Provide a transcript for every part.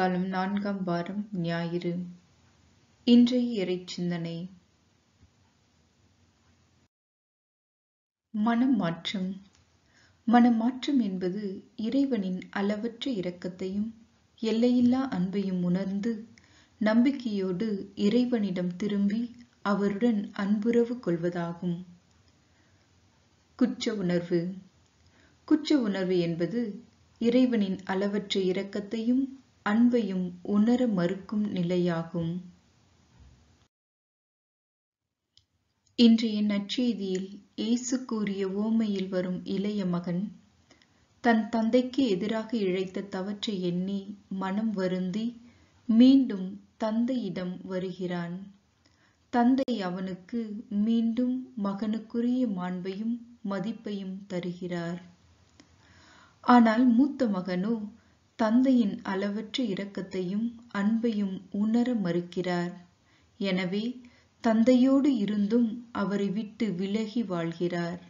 காலம் நான்காம் வாரம் ஞாயிறு இன்றைய இறைச்சிந்தனை மனமாற்றம் மனமாற்றம் என்பது இறைவனின் அளவற்ற இரக்கத்தையும் எல்லையில்லா அன்பையும் உணர்ந்து நம்பிக்கையோடு இறைவனிடம் திரும்பி அவருடன் அன்புறவு கொள்வதாகும் குற்ற உணர்வு குற்ற உணர்வு என்பது இறைவனின் அளவற்ற இரக்கத்தையும் அன்பையும் உணர மறுக்கும் நிலையாகும் இன்றைய நற்செய்தியில் இயேசு கூறிய ஓமையில் வரும் இளைய மகன் தன் தந்தைக்கு எதிராக இழைத்த தவற்றை எண்ணி மனம் வருந்தி மீண்டும் தந்தையிடம் வருகிறான் தந்தை அவனுக்கு மீண்டும் மகனுக்குரிய மாண்பையும் மதிப்பையும் தருகிறார் ஆனால் மூத்த மகனோ தந்தையின் அளவற்ற இரக்கத்தையும் அன்பையும் உணர மறுக்கிறார் எனவே தந்தையோடு இருந்தும் அவரை விட்டு விலகி வாழ்கிறார்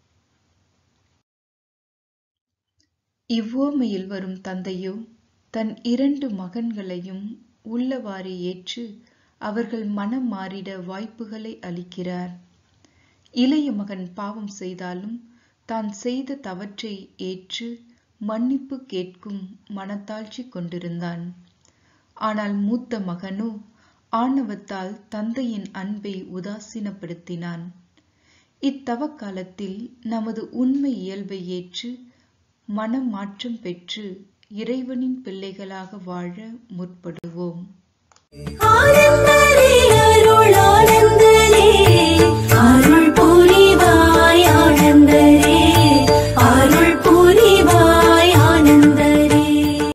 இவ்வோமையில் வரும் தந்தையோ தன் இரண்டு மகன்களையும் உள்ளவாறு ஏற்று அவர்கள் மனம் மாறிட வாய்ப்புகளை அளிக்கிறார் இளைய மகன் பாவம் செய்தாலும் தான் செய்த தவற்றை ஏற்று மன்னிப்பு கேட்கும் மனத்தாழ்ச்சி கொண்டிருந்தான் ஆனால் மூத்த மகனோ ஆணவத்தால் தந்தையின் அன்பை உதாசீனப்படுத்தினான் இத்தவ காலத்தில் நமது உண்மை இயல்பை ஏற்று மனமாற்றம் பெற்று இறைவனின் பிள்ளைகளாக வாழ முற்படுவோம்